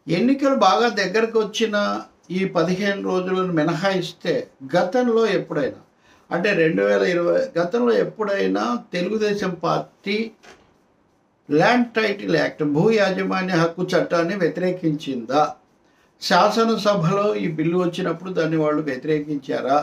ఎన్నికలు బాగా దగ్గరకు వచ్చిన ఈ పదిహేను రోజులను మినహాయిస్తే గతంలో ఎప్పుడైనా అంటే రెండు వేల ఇరవై గతంలో ఎప్పుడైనా Telugu Desam party land title act భూ యాజమాన్య హక్కు చట్టాన్ని వ్యతిరేకించిందా శాసనసభలో ఈ బిల్లు వచ్చినప్పుడు దాన్ని వాళ్ళు వ్యతిరేకించారా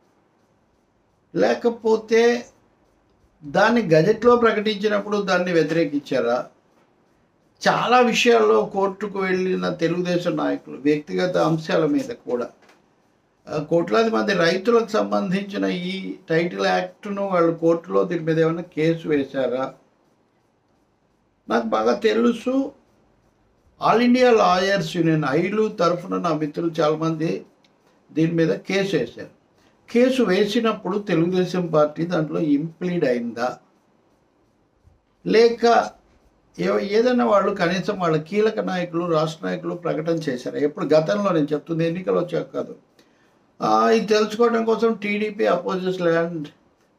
లేకపోతే దాన్ని గజెట్లో ప్రకటించినప్పుడు దాన్ని వ్యతిరేకించారా చాలా విషయాల్లో కోర్టుకు వెళ్ళిన తెలుగుదేశం నాయకులు వ్యక్తిగత అంశాల మీద కూడా ఆ, కోట్లాది మంది రైతులకు సంబంధించిన ఈ టైటిల్ యాక్ట్ను వాళ్ళు కోర్టులో దీని మీద ఏమైనా కేసు వేశారా నాకు బాగా తెలుసు ఆల్ ఇండియా లాయర్స్ యూనియన్ ఐలు తరఫున నా మిత్రులు చాలామంది దీని మీద కేసు వేశారు కేసు వేసినప్పుడు తెలుగుదేశం పార్టీ దాంట్లో ఇంప్లీడ్ అయిందా లేక ఏ- ఏదైనా వాళ్ళు కనీసం వాళ్ళ కీలక నాయకులు రాష్ట్ర నాయకులు ప్రకటన చేశారు ఎప్పుడు గతంలో నేను చెప్తుంది ఎన్నికలు వచ్చాక కాదు ఆ, ఇది తెలుసుకోవడం కోసం TDP opposes land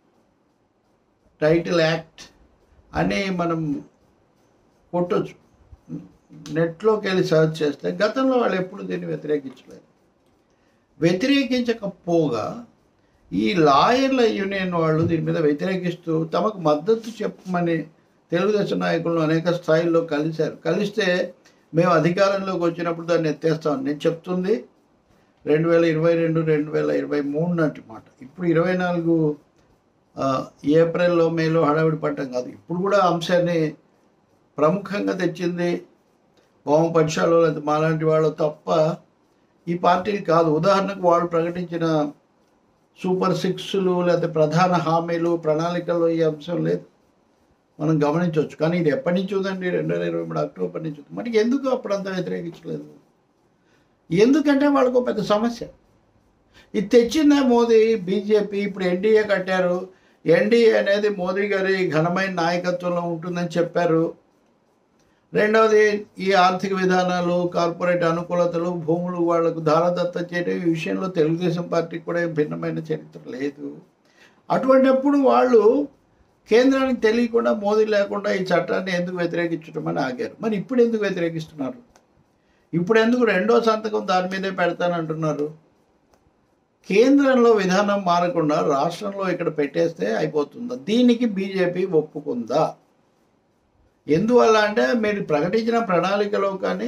title act అని మనం కొట్టొచ్చు నెట్లోకి వెళ్ళి సర్చ్ చేస్తే గతంలో వాళ్ళు ఎప్పుడు దీన్ని వ్యతిరేకించలేదు వ్యతిరేకించకపోగా ఈ లాయర్ల యూనియన్ వాళ్ళు దీని మీద వ్యతిరేకిస్తూ తమకు మద్దతు చెప్పమని తెలుగుదేశం నాయకులను అనేక స్థాయిల్లో కలిశారు కలిస్తే మేము అధికారంలోకి వచ్చినప్పుడు దాన్ని ఎత్తేస్తామని నేను చెప్తుంది రెండు వేల ఇరవై రెండు రెండు వేల ఇరవై మూడు నాటి మాట ఇప్పుడు ఇరవై నాలుగు ఆ, ఏప్రిల్లో మేలో హడావిడి పడ్డం కాదు ఇప్పుడు కూడా అంశాన్ని ప్రముఖంగా తెచ్చింది వామపక్షాలు లేదా మాలాంటి వాళ్ళు తప్ప ఈ పార్టీలు కాదు ఉదాహరణకు వాళ్ళు ప్రకటించిన సూపర్ సిక్స్లు లేకపోతే ప్రధాన హామీలు ప్రణాళికల్లో ఈ అంశం లేదు మనం గమనించవచ్చు కానీ ఇది ఎప్పటి నుంచి ఉందండి రెండు వేల ఇరవై మూడు అక్టోబర్ నుంచి ఉంది మరి ఎందుకు అప్పుడంతా వ్యతిరేకించలేదు ఎందుకంటే వాళ్ళకు ఒక పెద్ద సమస్య ఇది తెచ్చిందే మోదీ బీజేపీ ఇప్పుడు ఎన్డీఏ కట్టారు ఎన్డీఏ అనేది మోదీ గారి ఘనమైన నాయకత్వంలో ఉంటుందని చెప్పారు రెండవది ఈ ఆర్థిక విధానాలు కార్పొరేట్ అనుకూలతలు భూములు వాళ్లకు దారదత్తం చేయడం ఈ విషయంలో తెలుగుదేశం పార్టీకి కూడా ఏం భిన్నమైన చరిత్ర లేదు అటువంటిప్పుడు వాళ్ళు కేంద్రానికి తెలియకుండా మోదీ లేకుండా ఈ చట్టాన్ని ఎందుకు వ్యతిరేకించడం అని ఆగారు మరి ఇప్పుడు ఎందుకు వ్యతిరేకిస్తున్నారు ఇప్పుడు ఎందుకు రెండో సంతకం దాని మీదే పెడతానంటున్నారు కేంద్రంలో విధానం మారకుండా రాష్ట్రంలో ఇక్కడ పెట్టేస్తే అయిపోతుందా దీనికి బీజేపీ ఒప్పుకుందా ఎందువల్ల అంటే మీరు ప్రకటించిన ప్రణాళికలో కానీ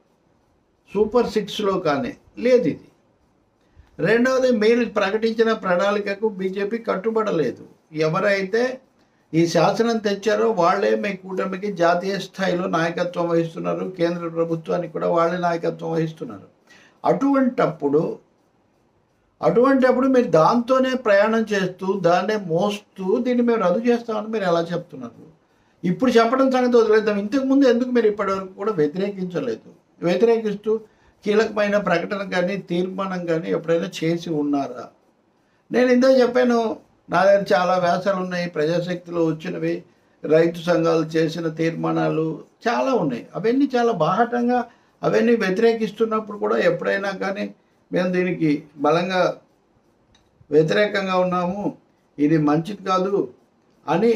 సూపర్ సిక్స్లో కానీ లేదు ఇది రెండవది మీరు ప్రకటించిన ప్రణాళికకు బీజేపీ కట్టుబడలేదు ఎవరైతే ఈ శాసనం తెచ్చారో వాళ్ళే మీ కూటమికి జాతీయ స్థాయిలో నాయకత్వం వహిస్తున్నారు కేంద్ర ప్రభుత్వానికి కూడా వాళ్ళే నాయకత్వం వహిస్తున్నారు అటువంటప్పుడు అటువంటప్పుడు మీరు దాంతోనే ప్రయాణం చేస్తూ దాన్నే మోస్తూ దీన్ని మేము రద్దు చేస్తామని మీరు ఎలా చెప్తున్నారు ఇప్పుడు చెప్పడం సంగతి వదిలేద్దాం ఇంతకుముందు ఎందుకు మీరు ఇప్పటివరకు కూడా వ్యతిరేకించలేదు వ్యతిరేకిస్తూ కీలకమైన ప్రకటన కానీ తీర్మానం కానీ ఎప్పుడైనా చేసి ఉన్నారా నేను ఇందా చెప్పాను నా దగ్గర చాలా వ్యాసాలు ఉన్నాయి ప్రజాశక్తిలో వచ్చినవి రైతు సంఘాలు చేసిన తీర్మానాలు చాలా ఉన్నాయి అవన్నీ చాలా బాహటంగా అవన్నీ వ్యతిరేకిస్తున్నప్పుడు కూడా ఎప్పుడైనా కానీ మేము దీనికి బలంగా వ్యతిరేకంగా ఉన్నాము ఇది మంచిది కాదు అని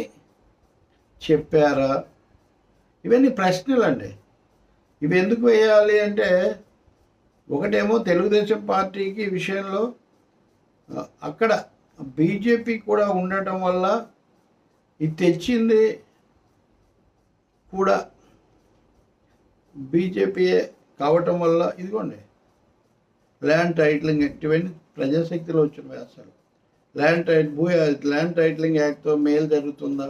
చెప్పారా ఇవన్నీ ప్రశ్నలు అండి ఇవి ఎందుకు వేయాలి అంటే ఒకటేమో తెలుగుదేశం పార్టీకి ఈ విషయంలో ఆ, అక్కడ బీజేపీ కూడా ఉండటం వల్ల ఇది తెచ్చింది కూడా బీజేపీయే కావటం వల్ల ఇదిగోండి ల్యాండ్ టైటిలింగ్ యాక్ట్ ఇవన్నీ ప్రజాశక్తిలో వచ్చిన వ్యాసాలు ల్యాండ్ టైట్ భూ ల్యాండ్ టైటిలింగ్ యాక్ట్తో మేలు జరుగుతుందా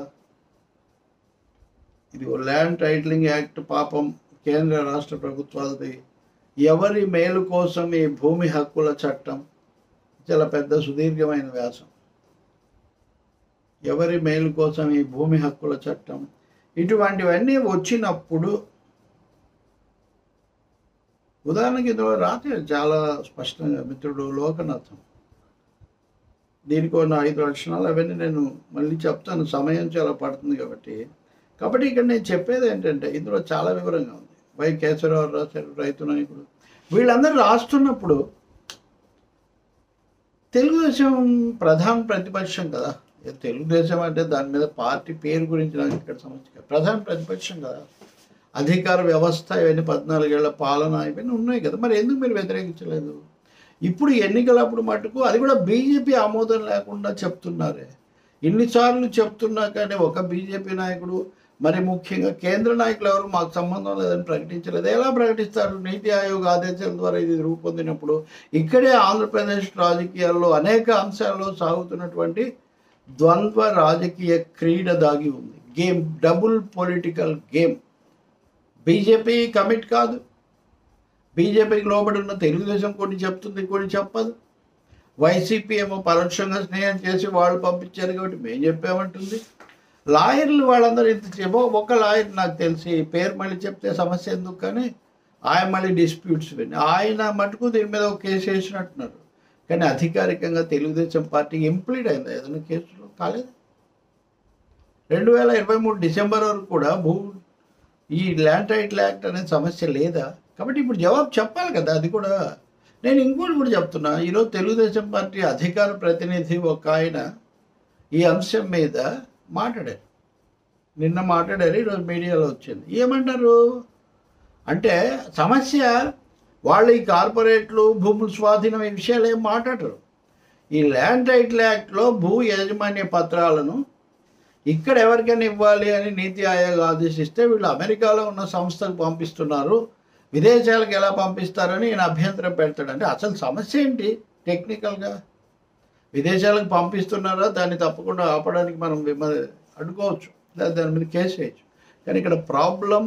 ఇది ల్యాండ్ టైటిలింగ్ యాక్ట్ పాపం కేంద్ర రాష్ట్ర ప్రభుత్వాలది ఎవరి మేలు కోసం ఈ భూమి హక్కుల చట్టం చాలా పెద్ద సుదీర్ఘమైన వ్యాసం ఎవరి మేలు కోసం ఈ భూమి హక్కుల చట్టం ఇటువంటివన్నీ వచ్చినప్పుడు ఉదాహరణకి ఇందులో రాత్రి చాలా స్పష్టంగా మిత్రుడు లోకనాథం దీనికి ఉన్న ఐదు లక్షణాలు అవన్నీ నేను మళ్ళీ చెప్తాను సమయం చాలా పడుతుంది కాబట్టి కాబట్టి ఇక్కడ నేను చెప్పేది ఏంటంటే ఇందులో చాలా వివరంగా ఉంది వై కేశవరావు రాశారు రైతు నాయకుడు వీళ్ళందరూ రాస్తున్నప్పుడు తెలుగుదేశం ప్రధాన ప్రతిపక్షం కదా ఏ తెలుగుదేశం అంటే దాని మీద పార్టీ పేరు గురించి నాకు ఇక్కడ సమస్య కాదు. ప్రధాన ప్రతిపక్షం కదా అధికార వ్యవస్థ ఇవన్నీ పద్నాలుగేళ్ల పాలన ఇవన్నీ ఉన్నాయి కదా మరి ఎందుకు మీరు వ్యతిరేకించలేదు ఇప్పుడు ఎన్నికలప్పుడు మటుకు అది కూడా బీజేపీ ఆమోదం లేకుండా చెప్తున్నారే ఇన్నిసార్లు చెప్తున్నా కానీ ఒక బీజేపీ నాయకుడు మరి ముఖ్యంగా కేంద్ర నాయకులు ఎవరు మాకు సంబంధం లేదని ప్రకటించలేదు ఎలా ప్రకటిస్తారు నీతి ఆయోగ్ ఆదేశాల ద్వారా ఇది రూపొందినప్పుడు ఇక్కడే ఆంధ్రప్రదేశ్ రాజకీయాల్లో అనేక అంశాల్లో సాగుతున్నటువంటి ద్వంద్వ రాజకీయ క్రీడ దాగి ఉంది game double political game BJP commit కాదు బీజేపీకి లోబడి ఉన్న తెలుగుదేశం కొన్ని చెప్తుంది కొన్ని చెప్పదు వైసీపీ ఏమో పరోక్షంగా స్నేహం చేసి వాళ్ళు పంపించారు కాబట్టి మేము చెప్పామంటుంది లాయర్లు వాళ్ళందరూ ఇంత చెప్పో ఒక లాయర్ నాకు తెలిసి పేరు మళ్ళీ చెప్తే సమస్య ఎందుకు కానీ ఆయన మళ్ళీ డిస్ప్యూట్స్ విని ఆయన మటుకు దీని మీద ఒక కేసు వేసినట్టున్నారు కానీ అధికారికంగా తెలుగుదేశం పార్టీ ఇంప్లీడ్ అయింది ఏదైనా కేసులో కాలేదు రెండు వేల ఇరవై మూడు డిసెంబర్ వరకు కూడా భూ ఈ ల్యాండ్ టైటిల్ యాక్ట్ అనే సమస్య లేదా కాబట్టి ఇప్పుడు జవాబు చెప్పాలి కదా అది కూడా నేను ఇంకోటి కూడా చెప్తున్నా ఈరోజు తెలుగుదేశం పార్టీ అధికార ప్రతినిధి ఒక ఆయన ఈ అంశం మీద మాట్లాడారు నిన్న మాట్లాడారు ఈరోజు మీడియాలో వచ్చింది ఏమంటారు అంటే సమస్య వాళ్ళు ఈ కార్పొరేట్లు భూముల స్వాధీనం ఈ విషయాలు ఏం మాట్లాడరు ఈ ల్యాండ్ టైటిల్ యాక్ట్లో భూ యాజమాన్య పత్రాలను ఇక్కడ ఎవరికైనా ఇవ్వాలి అని నీతి ఆయోగ్ ఆదేశిస్తే వీళ్ళు అమెరికాలో ఉన్న సంస్థకు పంపిస్తున్నారు విదేశాలకు ఎలా పంపిస్తారని ఈయన అభ్యంతరం పెడతాడు అంటే అసలు సమస్య ఏంటి టెక్నికల్గా విదేశాలకు పంపిస్తున్నారా దాన్ని తప్పకుండా ఆపడానికి మనం విమ అడ్డుకోవచ్చు లేదా దాని మీద కేసు వేయచ్చు కానీ ఇక్కడ ప్రాబ్లం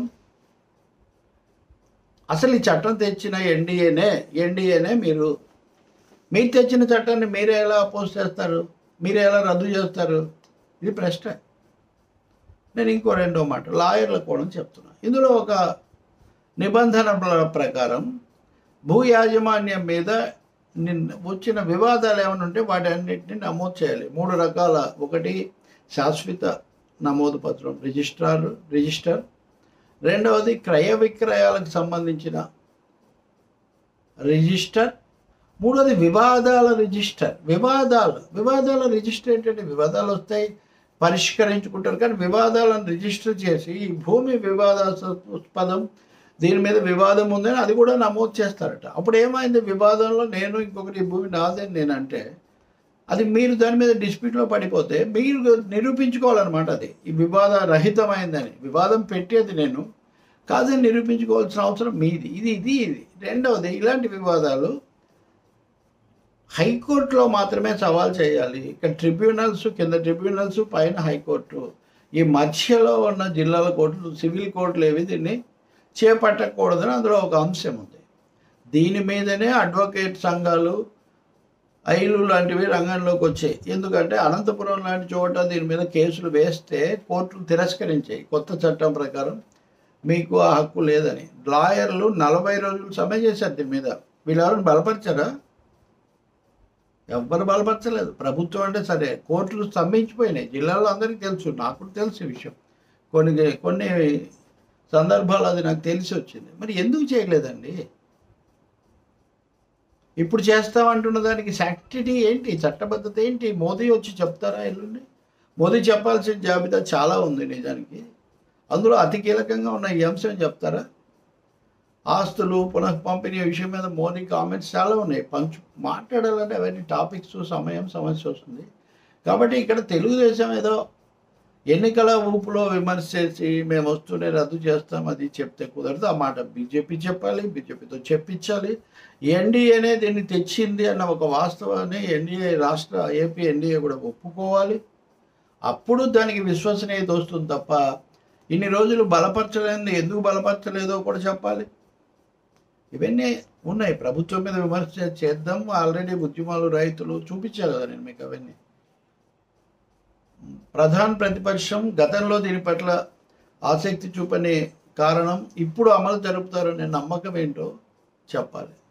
అసలు ఈ చట్టం తెచ్చిన ఎన్డీఏనే ఎన్డీఏనే మీరు మీరు తెచ్చిన చట్టాన్ని మీరే ఎలా అపోజ్ చేస్తారు మీరే ఎలా రద్దు చేస్తారు ఇది ప్రశ్న నేను ఇంకో రెండో మాట లాయర్ల కోణం చెప్తున్నా ఇందులో ఒక నిబంధన ప్రకారం భూ యాజమాన్యం మీద నిన్న వచ్చిన వివాదాలు ఏమైనా ఉంటే వాటి అన్నింటినీ నమోదు చేయాలి మూడు రకాల ఒకటి శాశ్వత నమోదు పత్రం రిజిస్ట్రార్ రిజిస్టర్ రెండవది క్రయ విక్రయాలకు సంబంధించిన రిజిస్టర్ మూడోది వివాదాల రిజిస్టర్ వివాదాలు వివాదాల రిజిస్టర్ ఏంటంటే వివాదాలు వస్తాయి పరిష్కరించుకుంటారు కానీ వివాదాలను రిజిస్టర్ చేసి ఈ భూమి వివాదాస్పదం దీని మీద వివాదం ఉందని అది కూడా నమోదు చేస్తారట అప్పుడు ఏమైంది వివాదంలో నేను ఇంకొకటి ఈ భూమి నాదని నేనంటే అది మీరు దాని మీద డిస్ప్యూట్లో పడిపోతే మీరు నిరూపించుకోవాలన్నమాట అది ఈ వివాద రహితమైందని వివాదం పెట్టేది నేను కాదని నిరూపించుకోవాల్సిన అవసరం మీది ఇది ఇది ఇది రెండవది ఇలాంటి వివాదాలు హైకోర్టులో మాత్రమే సవాల్ చేయాలి ఇక్కడ ట్రిబ్యునల్స్ కింద ట్రిబ్యునల్స్ పైన హైకోర్టు ఈ మధ్యలో ఉన్న జిల్లాల కోర్టులు సివిల్ కోర్టులు ఏవి దీన్ని చేపట్టకూడదని అందులో ఒక అంశం ఉంది దీని మీదనే అడ్వకేట్ సంఘాలు ఐలు లాంటివి రంగంలోకి వచ్చాయి ఎందుకంటే అనంతపురం లాంటి చోట దీని మీద కేసులు వేస్తే కోర్టులు తిరస్కరించాయి కొత్త చట్టం ప్రకారం మీకు ఆ హక్కు లేదని లాయర్లు నలభై రోజులు సమ్మె చేశారు దీని మీద వీళ్ళెవరిని బలపరిచారా ఎవ్వరు బలపరచలేదు ప్రభుత్వం అంటే సరే కోర్టులు స్తంభించిపోయినాయి జిల్లాలో అందరికీ తెలుసు నాకు కూడా తెలుసు ఈ విషయం కొన్ని కొన్ని సందర్భాలు అది నాకు తెలిసి వచ్చింది మరి ఎందుకు చేయలేదండి ఇప్పుడు చేస్తామంటున్న దానికి శాక్టిటీ ఏంటి చట్టబద్ధత ఏంటి మోదీ వచ్చి చెప్తారా ఎల్లుండి మోదీ చెప్పాల్సిన జాబితా చాలా ఉంది నిజానికి అందులో అతి కీలకంగా ఉన్న ఈ అంశం చెప్తారా ఆస్తులు పునః పంపిణీ విషయం మీద మోదీ కామెంట్స్ చాలా ఉన్నాయి పంచు మాట్లాడాలంటే అవన్నీ టాపిక్స్ సమయం సమస్య వస్తుంది కాబట్టి ఇక్కడ తెలుగుదేశం ఏదో ఎన్నికల ఊపులో విమర్శ చేసి మేము వస్తూనే రద్దు చేస్తాం అది చెప్తే కుదరదు ఆ మాట బీజేపీ చెప్పాలి బీజేపీతో చెప్పించాలి ఎన్డీఏనే దీన్ని తెచ్చింది అన్న ఒక వాస్తవాన్ని ఎన్డీఏ రాష్ట్ర ఏపీ ఎన్డీఏ కూడా ఒప్పుకోవాలి అప్పుడు దానికి విశ్వసనీయత వస్తుంది తప్ప ఇన్ని రోజులు బలపరచలేదు ఎందుకు బలపరచలేదో కూడా చెప్పాలి ఇవన్నీ ఉన్నాయి ప్రభుత్వం మీద విమర్శ చేద్దాం ఆల్రెడీ ఉద్యమాలు రైతులు చూపించారు కదా నేను మీకు అవన్నీ ప్రధాన ప్రతిపక్షం గతంలో దీని పట్ల ఆసక్తి చూపని కారణం ఇప్పుడు అమలు జరుపుతారనే నమ్మకం ఏంటో చెప్పాలి